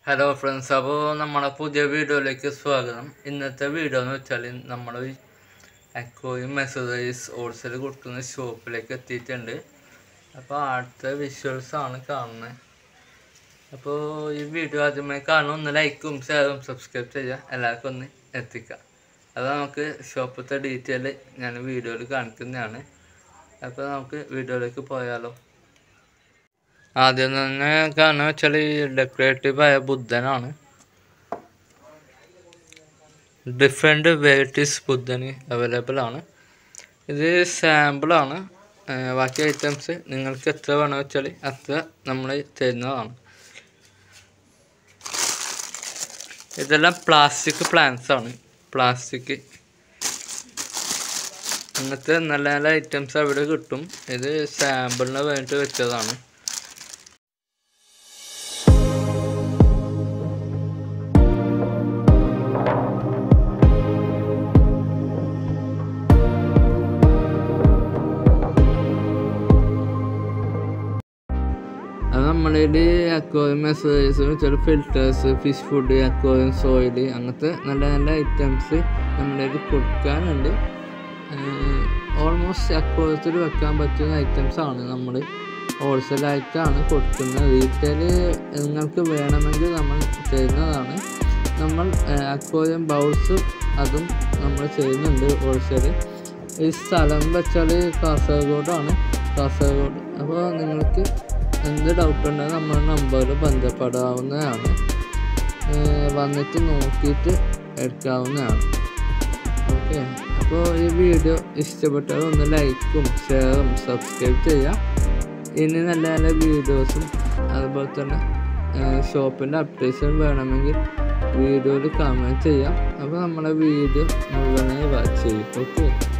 hello friends അപ്പോൾ നമ്മളെ പുതിയ വീഡിയോയിലേക്ക് സ്വാഗതം ഇന്നത്തെ വീഡിയോ എന്ന് വെച്ചാൽ നമ്മൾ അക്കോയും മെസ്സേജസ് ഹോൾസെയിൽ കൊടുക്കുന്ന ഷോപ്പിലേക്ക് എത്തിയിട്ടുണ്ട് അപ്പോൾ അടുത്ത വിഷ്വൽസ് ആണ് കാണുന്നത് അപ്പോൾ ഈ വീഡിയോ ആദ്യമായി കാണുന്ന ഒന്ന് ലൈക്കും ഷെയറും സബ്സ്ക്രൈബ് ചെയ്യുക എല്ലാവർക്കും ഒന്ന് എത്തിക്കുക അത് നമുക്ക് ഷോപ്പിലത്തെ ഡീറ്റെയിൽ ഞാൻ വീഡിയോയിൽ കാണിക്കുന്നതാണ് അപ്പോൾ നമുക്ക് വീഡിയോയിലേക്ക് പോയാലോ ആദ്യം തന്നെ കാണുക വെച്ചാൽ ഈ ഡെക്കറേറ്റീവ് ആയ ബുദ്ധനാണ് ഡിഫറെൻറ്റ് വെറൈറ്റീസ് ബുദ്ധന് അവൈലബിൾ ആണ് ഇത് സാമ്പിളാണ് ബാക്കി ഐറ്റംസ് നിങ്ങൾക്ക് എത്ര വേണമെന്ന് വെച്ചാൽ അത്ര നമ്മൾ തരുന്നതാണ് ഇതെല്ലാം പ്ലാസ്റ്റിക് പ്ലാന്റ്സ് ആണ് പ്ലാസ്റ്റിക് അങ്ങനത്തെ നല്ല നല്ല ഐറ്റംസ് അവിടെ കിട്ടും ഇത് സാമ്പിളിന് വേണ്ടിയിട്ട് വെച്ചതാണ് അത് നമ്മളിൽ അക്വാറിയം മെസ്സേജസ് വെച്ചാൽ filters fish food aquarium soil അങ്ങനത്തെ നല്ല നല്ല ഐറ്റംസ് നമ്മളിൽ കൊടുക്കാനുണ്ട് ഓൾമോസ്റ്റ് അക്വാറിയത്തിൽ വെക്കാൻ പറ്റുന്ന ഐറ്റംസ് ആണ് നമ്മൾ ഹോൾസെയിലായിട്ടാണ് കൊടുക്കുന്നത് റീറ്റെയിൽ നിങ്ങൾക്ക് വേണമെങ്കിൽ നമ്മൾ തരുന്നതാണ് നമ്മൾ അക്വാറിയം ബൗൾസ് അതും നമ്മൾ ചെയ്യുന്നുണ്ട് ഹോൾസെയിൽ ഈ സ്ഥലം വെച്ചാൽ കാസർഗോഡാണ് കാസർഗോഡ് അപ്പോൾ നിങ്ങൾക്ക് എന്ത് ഡൗട്ട് ഉണ്ടെങ്കിൽ നമ്മുടെ നമ്പറിൽ ബന്ധപ്പെടാവുന്നതാണ് വന്നിട്ട് നോക്കിയിട്ട് എടുക്കാവുന്നതാണ് ഓക്കെ അപ്പോൾ ഈ വീഡിയോ ഇഷ്ടപ്പെട്ടാൽ ഒന്ന് ലൈക്കും ഷെയറും സബ്സ്ക്രൈബ് ചെയ്യുക ഇനി നല്ല നല്ല വീഡിയോസും അതുപോലെ തന്നെ ഷോപ്പിൻ്റെ അപ്ഡേഷൻ വേണമെങ്കിൽ വീഡിയോയിൽ കമൻറ്റ് ചെയ്യാം അപ്പോൾ നമ്മളെ വീഡിയോ മുഴുവനായി വാച്ച് ചെയ്യും ഓക്കെ